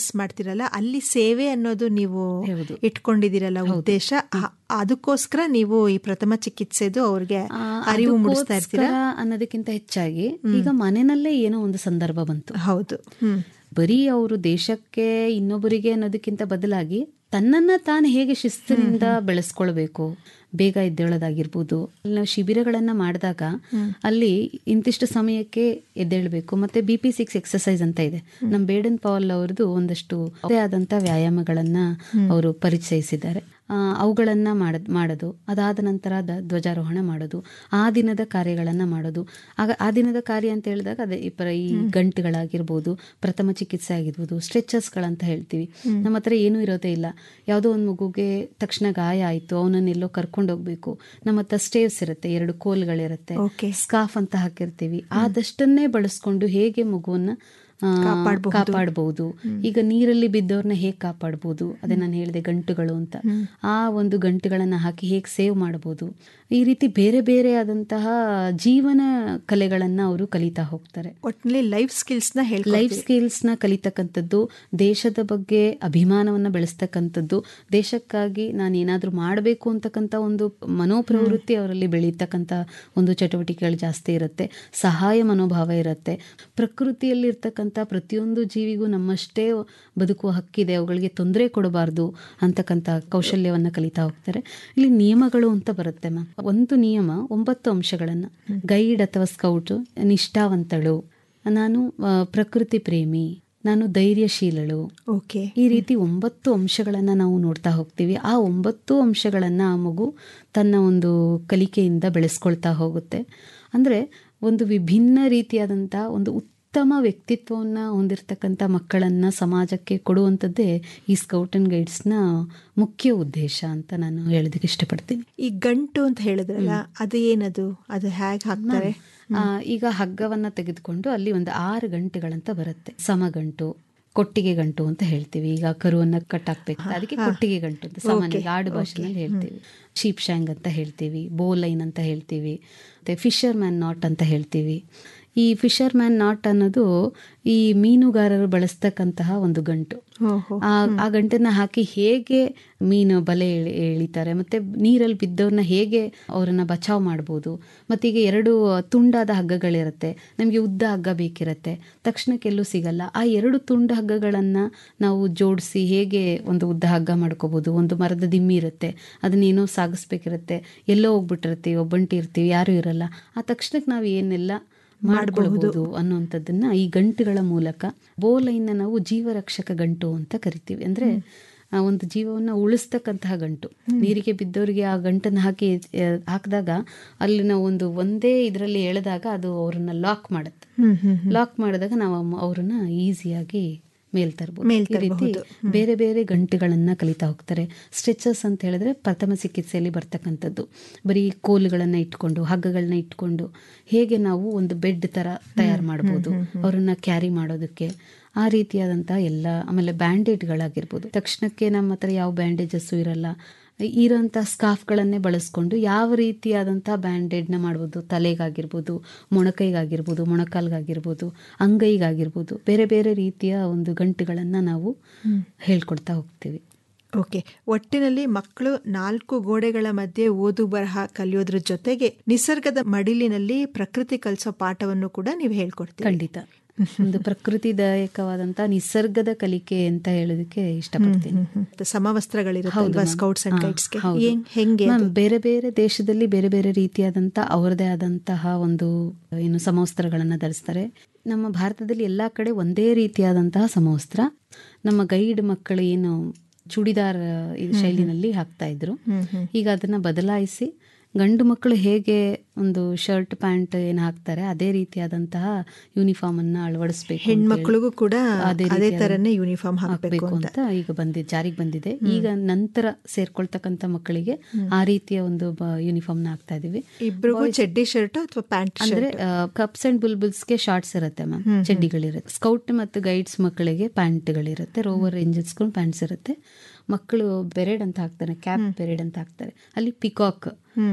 Practice ಮಾಡ್ತಿರಲ್ಲ ಅಲ್ಲಿ ಸೇವೆ ಅನ್ನೋದು ನೀವು ಹೌದು. ಇಟ್ಕೊಂಡಿದ್ದೀರಲ್ಲ ಉದ್ದೇಶ ಆ- ಅದಕ್ಕೋಸ್ಕರ ನೀವು ಈ ಪ್ರಥಮ ಚಿಕಿತ್ಸೆದು ಅವ್ರಿಗೆ ಆ, ಅರಿವು ಮೂಡಿಸ್ತಾ ಇರ್ತೀರಾ ಅದಕ್ಕೋಸ್ಕರ ಅನ್ನೋದಕ್ಕಿಂತ ಹೆಚ್ಚಾಗಿ ಈಗ ಮನೆಯಲ್ಲೇ ಏನೋ ಒಂದು ಸಂದರ್ಭ ಬಂತು ಹೌದು ಹ್ಮ್ ಬರೀ ಅವರು ದೇಶಕ್ಕೆ ಇನ್ನೊಬ್ಬರಿಗೆ ಅನ್ನೋದಕ್ಕಿಂತ ಬದಲಾಗಿ ತನ್ನನ್ನ ತಾನು ಹೇಗೆ ಶಿಸ್ತಿನಿಂದ ಬೆಳೆಸ್ಕೊಳ್ಬೇಕು ಬೇಗ ಎದ್ದೇಳೋದಾಗಿರ್ಬೋದು ಅಲ್ಲಿ ನಾವು ಶಿಬಿರಗಳನ್ನ ಮಾಡಿದಾಗ ಅಲ್ಲಿ ಇಂತಿಷ್ಟು ಸಮಯಕ್ಕೆ ಎದ್ದೇಳಬೇಕು ಮತ್ತೆ ಬಿ ಪಿ ಸಿಕ್ಸ್ ಎಕ್ಸಸೈಸ್ ಅಂತ ಇದೆ ನಮ್ಮ ಬೇಡನ್ ಪಾಲ್ ಅವ್ರದ್ದು ಒಂದಷ್ಟು ಅದೇ ಆದಂತ ವ್ಯಾಯಾಮಗಳನ್ನ ಅವರು ಪರಿಚಯಿಸಿದ್ದಾರೆ ಆ, ಅವುಗಳನ್ನ ಮಾಡ ಮಾಡೋದು ಅದಾದ ನಂತರ ದ- ಧ್ವಜಾರೋಹಣ ಮಾಡೋದು ಆ ದಿನದ ಕಾರ್ಯಗಳನ್ನ ಮಾಡೋದು ಆಗ ಆ ದಿನದ ಕಾರ್ಯ ಅಂತ ಹೇಳಿದಾಗ ಅದೇ ಈ ಪರ ಈ ಗಂಟುಗಳಾಗಿರ್ಬೋದು ಪ್ರಥಮ ಚಿಕಿತ್ಸೆ ಆಗಿರ್ಬೋದು ಸ್ಟ್ರೆಚರ್ಸ್ಗಳಂತ ಹೇಳ್ತೀವಿ ನಮ್ಮ ಹತ್ರ ಏನೂ ಇರೋದೇ ಇಲ್ಲ ಯಾವುದೋ ಒಂದು ಮಗುಗೆ ತಕ್ಷಣ ಗಾಯ ಆಯಿತು ಅವನನ್ನೆಲ್ಲೋ ಕರ್ಕೊಂಡು ಹೋಗ್ಬೇಕು ನಮ್ಮ ಹತ್ರ ಸ್ಟೇವ್ಸ್ ಇರುತ್ತೆ ಎರಡು ಕೋಲ್ಗಳಿರುತ್ತೆ Okay. ಸ್ಕಾಫ್ ಅಂತ ಹಾಕಿರ್ತೀವಿ ಆದಷ್ಟನ್ನೇ ಬಳಸ್ಕೊಂಡು ಹೇಗೆ ಮಗುವನ್ನ ಆ, ಕಾಪಾಡಬಹುದು ಈಗ ನೀರಲ್ಲಿ ಬಿದ್ದವ್ರನ್ನ ಹೇಗೆ ಕಾಪಾಡಬಹುದು ಅದೇ ನಾನು ಹೇಳಿದೆ ಗಂಟುಗಳು ಅಂತ ಆ ಒಂದು ಗಂಟುಗಳನ್ನ ಹಾಕಿ ಹೇಗೆ ಸೇವ್ ಮಾಡಬಹುದು ಈ ರೀತಿ ಬೇರೆ ಬೇರೆ ಆದಂತಹ ಜೀವನ ಕಲೆಗಳನ್ನ ಅವರು ಕಲಿತಾ ಹೋಗ್ತಾರೆ ಒಟ್ಟಿನಲ್ಲಿ ಲೈಫ್ ಸ್ಕಿಲ್ಸ್ ನ ಹೇಳ್ ಲೈಫ್ ಸ್ಕಿಲ್ಸ್ ನ ಕಲಿತಕ್ಕಂಥದ್ದು ದೇಶದ ಬಗ್ಗೆ ಅಭಿಮಾನವನ್ನ ಬೆಳೆಸ್ತಕ್ಕಂಥದ್ದು ದೇಶಕ್ಕಾಗಿ ನಾನು ಏನಾದ್ರೂ ಮಾಡಬೇಕು ಅಂತಕ್ಕಂಥ ಒಂದು ಮನೋಪ್ರವೃತ್ತಿ ಅವರಲ್ಲಿ ಬೆಳೀತಕ್ಕಂಥ ಒಂದು ಚಟುವಟಿಕೆಗಳು ಜಾಸ್ತಿ ಇರುತ್ತೆ ಸಹಾಯ ಮನೋಭಾವ ಇರುತ್ತೆ ಪ್ರಕೃತಿಯಲ್ಲಿ ಇರ್ತಕ್ಕಂಥ ಪ್ರತಿಯೊಂದು ಜೀವಿಗೂ ನಮ್ಮಷ್ಟೇ ಬದುಕುವ ಹಕ್ಕಿದೆ ಅವುಗಳಿಗೆ ತೊಂದರೆ ಕೊಡಬಾರ್ದು ಅಂತಕ್ಕಂಥ ಕೌಶಲ್ಯವನ್ನ ಕಲಿತಾ ಹೋಗ್ತಾರೆ ಇಲ್ಲಿ ನಿಯಮಗಳು ಅಂತ ಬರುತ್ತೆ ಮ್ಯಾಮ್ ಒಂದು ನಿಯಮ ಒಂಬತ್ತು ಅಂಶಗಳನ್ನ ಗೈಡ್ ಅಥವಾ ಸ್ಕೌಟ್ ನಿಷ್ಠಾವಂತಳು ನಾನು ಆ, ಪ್ರಕೃತಿ ಪ್ರೇಮಿ ನಾನು ಧೈರ್ಯಶೀಲಳು ಓಕೆ ಈ ರೀತಿ ಒಂಬತ್ತು ಅಂಶಗಳನ್ನ ನಾವು ನೋಡ್ತಾ ಹೋಗ್ತೀವಿ ಆ ಒಂಬತ್ತು ಅಂಶಗಳನ್ನ ಆ ಮಗು ತನ್ನ ಒಂದು ಕಲಿಕೆಯಿಂದ ಬೆಳೆಸ್ಕೊಳ್ತಾ ಹೋಗುತ್ತೆ ಅಂದ್ರೆ ಒಂದು ವಿಭಿನ್ನ ರೀತಿಯಾದಂಥ ಒಂದು ಉತ್ತಮ ವ್ಯಕ್ತಿತ್ವವನ್ನ ಹೊಂದಿರತಕ್ಕಂಥ ಮಕ್ಕಳನ್ನ ಸಮಾಜಕ್ಕೆ ಕೊಡುವಂಥದ್ದೇ ಈ ಸ್ಕೌಟ್ ಅಂಡ್ ಗೈಡ್ಸ್ನ ಮುಖ್ಯ ಉದ್ದೇಶ ಅಂತ ನಾನು ಹೇಳೋದಕ್ಕೆ ಇಷ್ಟಪಡ್ತೀನಿ ಈ ಗಂಟು ಅಂತ ಹೇಳಿದ್ರಲ್ಲ ಅದು ಏನದು ಅದು ಹೇಗ್ ಹಾಕ್ತಾರೆ ಆ, ಈಗ ಹಗ್ಗವನ್ನ ತೆಗೆದುಕೊಂಡು ಅಲ್ಲಿ ಒಂದು ಆರು ಗಂಟೆಗಳಂತ ಬರುತ್ತೆ ಸಮಗಂಟು ಕೊಟ್ಟಿಗೆ ಗಂಟು ಅಂತ ಹೇಳ್ತೀವಿ ಈಗ ಕರುವನ್ನ ಕಟ್ಟಾಕ್ಬೇಕು ಅದಕ್ಕೆ ಕೊಟ್ಟಿಗೆ ಗಂಟು ಅಂತ ಸಾಮಾನ್ಯ ಆಡು ಭಾಷೆನಲ್ಲಿ ಹೇಳ್ತೀವಿ ಶೀಪ್ ಶಾಂಗ್ ಅಂತ ಹೇಳ್ತೀವಿ ಬೋಲೈನ್ ಅಂತ ಹೇಳ್ತೀವಿ ಮತ್ತೆ ಫಿಶರ್ ಮ್ಯಾನ್ ನಾಟ್ ಅಂತ ಹೇಳ್ತೀವಿ ಈ ಫಿಶರ್ ಮ್ಯಾನ್ ನಾಟ್ ಅನ್ನೋದು ಈ ಮೀನುಗಾರರು ಬಳಸ್ತಕ್ಕಂತಹ ಒಂದು ಗಂಟು ಓಹೋ ಆ ಆ ಗಂಟನ್ನ ಹಾಕಿ ಹೇಗೆ ಮೀನು ಬಲೆ ಎಳಿ- ಎಳಿತಾರೆ ಮತ್ತೆ ನೀರಲ್ಲಿ ಬಿದ್ದವ್ರನ್ನ ಹೇಗೆ ಅವರನ್ನ ಬಚಾವ್ ಮಾಡ್ಬೋದು ಮತ್ತೆ ಈಗ ಎರಡು ತುಂಡಾದ ಹಗ್ಗಗಳಿರುತ್ತೆ ನಮಗೆ ಉದ್ದ ಹಗ್ಗ ಬೇಕಿರತ್ತೆ ತಕ್ಷಣಕ್ಕೆಲ್ಲೂ ಸಿಗಲ್ಲ ಆ ಎರಡು ತುಂಡ ಹಗ್ಗಗಳನ್ನ ನಾವು ಜೋಡಿಸಿ ಹೇಗೆ ಒಂದು ಉದ್ದ ಹಗ್ಗ ಮಾಡ್ಕೋಬಹುದು ಒಂದು ಮರದ ದಿಮ್ಮಿ ಇರುತ್ತೆ ಅದನ್ನೇನೋ ಸಾಗಿಸ್ಬೇಕಿರುತ್ತೆ ಎಲ್ಲೋ ಹೋಗ್ಬಿಟ್ಟಿರ್ತೀವಿ ಒಬ್ಬಂಟಿ ಇರ್ತೀವಿ ಯಾರು ಇರಲ್ಲ ಆ ತಕ್ಷಣಕ್ಕೆ ನಾವು ಏನೆಲ್ಲ ಮಾಡಬಹುದು ಅನ್ನುವಂಥದ್ದನ್ನ ಈ ಗಂಟುಗಳ ಮೂಲಕ ಬೋಲೈನ್ನ ನಾವು ಜೀವರಕ್ಷಕ ಗಂಟು ಅಂತ ಕರಿತೀವಿ ಅಂದ್ರೆ ಆ ಒಂದು ಜೀವವನ್ನ ಉಳಿಸ್ತಕ್ಕಂತಹ ಗಂಟು ನೀರಿಗೆ ಬಿದ್ದವರಿಗೆ ಆ ಗಂಟನ್ನು ಹಾಕಿ ಆ, ಹಾಕಿದಾಗ ಅಲ್ಲಿನ ಒಂದು ಒಂದೇ ಇದರಲ್ಲಿ ಎಳೆದಾಗ ಅದು ಅವ್ರನ್ನ ಲಾಕ್ ಮಾಡುತ್ತೆ ಹ್ಮ್ ಹ್ಮ್ ಲಾಕ್ ಮಾಡಿದಾಗ ನಾವು ಅಮ್ಮ- ಅವ್ರನ್ನ ಈಸಿಯಾಗಿ ಮೇಲ್ ತರ್ಬೋದು ಮೇಲ್ ಈ ರೀತಿ ಬೇರೆ ಬೇರೆ ಗಂಟುಗಳನ್ನ ಕಲಿತಾ ಹೋಗ್ತಾರೆ ಸ್ಟ್ರೆಚರ್ಸ್ ಅಂತ ಹೇಳಿದ್ರೆ ಪ್ರಥಮ ಚಿಕಿತ್ಸೆಯಲ್ಲಿ ಬರ್ತಕ್ಕಂಥದ್ದು ಬರೀ ಕೋಲುಗಳನ್ನ ಇಟ್ಕೊಂಡು ಹಗ್ಗಗಳನ್ನ ಇಟ್ಕೊಂಡು ಹೇಗೆ ನಾವು ಒಂದು ಬೆಡ್ ತರ ತಯಾರು ಮಾಡ್ಬೋದು ಅವ್ರನ್ನ ಕ್ಯಾರಿ ಮಾಡೋದಕ್ಕೆ ಆ ರೀತಿಯಾದಂಥ ಎಲ್ಲ ಆಮೇಲೆ ಬ್ಯಾಂಡೇಡ್ಗಳಾಗಿರ್ಬೋದು ತಕ್ಷಣಕ್ಕೆ ನಮ್ಮ ಹತ್ರ ಯಾವ ಬ್ಯಾಂಡೇಜಸ್ಸು ಇರಲ್ಲ ಇರೋಂಥ ಸ್ಕಾಫ್ಗಳನ್ನೇ ಬಳಸ್ಕೊಂಡು ಯಾವ ರೀತಿಯಾದಂಥ ಬ್ಯಾಂಡೇಡ್ನ ಮಾಡ್ಬೋದು ತಲೆಗಾಗಿರ್ಬೋದು ಮೊಣಕೈಗಾಗಿರ್ಬೋದು ಮೊಣಕಾಲ್ಗಾಗಿರ್ಬೋದು ಅಂಗೈಗಾಗಿರ್ಬೋದು ಬೇರೆ ಬೇರೆ ರೀತಿಯ ಒಂದು ಗಂಟುಗಳನ್ನು ನಾವು ಹೇಳ್ಕೊಡ್ತಾ ಹೋಗ್ತೀವಿ ಓಕೆ ಒಟ್ಟಿನಲ್ಲಿ ಮಕ್ಕಳು ನಾಲ್ಕು ಗೋಡೆಗಳ ಮಧ್ಯೆ ಓದು ಬರಹ ಕಲಿಯೋದ್ರ ಜೊತೆಗೆ ನಿಸರ್ಗದ ಮಡಿಲಿನಲ್ಲಿ ಪ್ರಕೃತಿ ಕಲಿಸೋ ಪಾಠವನ್ನು ಕೂಡ ನೀವು ಹೇಳ್ಕೊಡ್ತೀವಿ ಖಂಡಿತ ಒಂದು ಪ್ರಕೃತಿದಾಯಕವಾದಂಥ ನಿಸರ್ಗದ ಕಲಿಕೆ ಅಂತ ಹೇಳೋದಕ್ಕೆ ಇಷ್ಟಪಡ್ತೀನಿ ಮತ್ತೆ ಸಮವಸ್ತ್ರಗಳಿರುತ್ತಲ್ವಾ ಸ್ಕೌಟ್ಸ್ ಅಂಡ್ ಗೈಡ್ಸ್ಗೆ ಹೌದು. ಏನ್ ಹೆಂಗೆ ಮ್ಯಾಮ್, ಬೇರೆ ಬೇರೆ ದೇಶದಲ್ಲಿ ಬೇರೆ ಬೇರೆ ರೀತಿಯಾದಂಥ ಅವರದೇ ಆದಂತಹ ಒಂದು ಏನು ಸಮವಸ್ತ್ರಗಳನ್ನ ಧರಿಸ್ತಾರೆ ನಮ್ಮ ಭಾರತದಲ್ಲಿ ಎಲ್ಲಾ ಕಡೆ ಒಂದೇ ರೀತಿಯಾದಂತಹ ಸಮವಸ್ತ್ರ ನಮ್ಮ ಗೈಡ್ ಮಕ್ಕಳು ಏನು ಚೂಡಿದಾರ್ ಇದು ಶೈಲಿನಲ್ಲಿ ಹಾಕ್ತಾ ಇದ್ರು ಈಗ ಅದನ್ನ ಬದಲಾಯಿಸಿ ಗಂಡು ಮಕ್ಕಳು ಹೇಗೆ ಒಂದು ಶರ್ಟ್ ಪ್ಯಾಂಟ್ ಏನು ಹಾಕ್ತಾರೆ ಅದೇ ರೀತಿಯಾದಂತಹ ಯೂನಿಫಾರ್ಮ್ ಅನ್ನ ಅಳವಡಿಸ್ಬೇಕು ಅಂತ ಹೇಳಿ. ಹೆಣ್ಮಕ್ಳಿಗೂ ಕೂಡ ಅದೇ ರೀತಿಯಾದ- ತರನೇ ಯೂನಿಫಾರ್ಮ್ ಹಾಕ್ಬೇಕು ಹಾಕ್ಬೇಕು ಅಂತ ಈಗ ಬಂದಿದೆ ಜಾರಿಗೆ ಬಂದಿದೆ ಈಗ ನಂತರ ಸೇರ್ಕೊಳ್ತಕ್ಕಂತ ಮಕ್ಕಳಿಗೆ ಆ ರೀತಿಯ ಒಂದು ಯೂನಿಫಾರ್ಮ್ ನ ಹಾಕ್ತಾ ಇದೀವಿ ಇಬ್ರಿಗೂ ಚಡ್ಡಿ ಶರ್ಟ್ ಅಥವಾ ಪ್ಯಾಂಟ್ ಅಂದ್ರೆ ಕಪ್ಸ್ ಅಂಡ್ ಬುಲ್ಬುಲ್ಸ್ಗೆ ಶಾರ್ಟ್ಸ್ ಇರುತ್ತೆ ಮ್ಯಾಮ್ ಚಡ್ಡಿಗಳಿರುತ್ತೆ ಸ್ಕೌಟ್ ಮತ್ತು ಗೈಡ್ಸ್ ಮಕ್ಕಳಿಗೆ ಪ್ಯಾಂಟ್ಗಳಿರುತ್ತೆ ರೋವರ್ ರೇಂಜರ್ಸ್ಗಳು ಪ್ಯಾಂಟ್ಸ್ ಇರುತ್ತೆ ಮಕ್ಕಳು ಬೆರೆಡ್ ಅಂತ ಹಾಕ್ತಾರೆ ಕ್ಯಾಪ್ ಬೆರೆಡ್ ಅಂತ ಹಾಕ್ತಾರೆ ಅಲ್ಲಿ ಪಿಕಾಕ್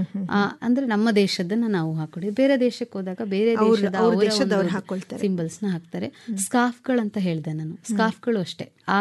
ಅಂದ್ರೆ ನಮ್ಮ ದೇಶದನ್ನ ನಾವು ಹಾಕೊಂಡಿವಿ ಬೇರೆ ದೇಶಕ್ಕೆ ಹೋದಾಗ ಬೇರೆ ದೇಶದ ದೇಶದವ್ರು ಹಾಕೊಳ್ತಾರೆ. ಸಿಂಬಲ್ಸ್ ನ ಹಾಕ್ತಾರೆ ಸ್ಕಾಫ್ಗಳಂತ ಹೇಳ್ದೆ ನಾನು ಸ್ಕಾಫ್ಗಳು ಅಷ್ಟೇ ಆ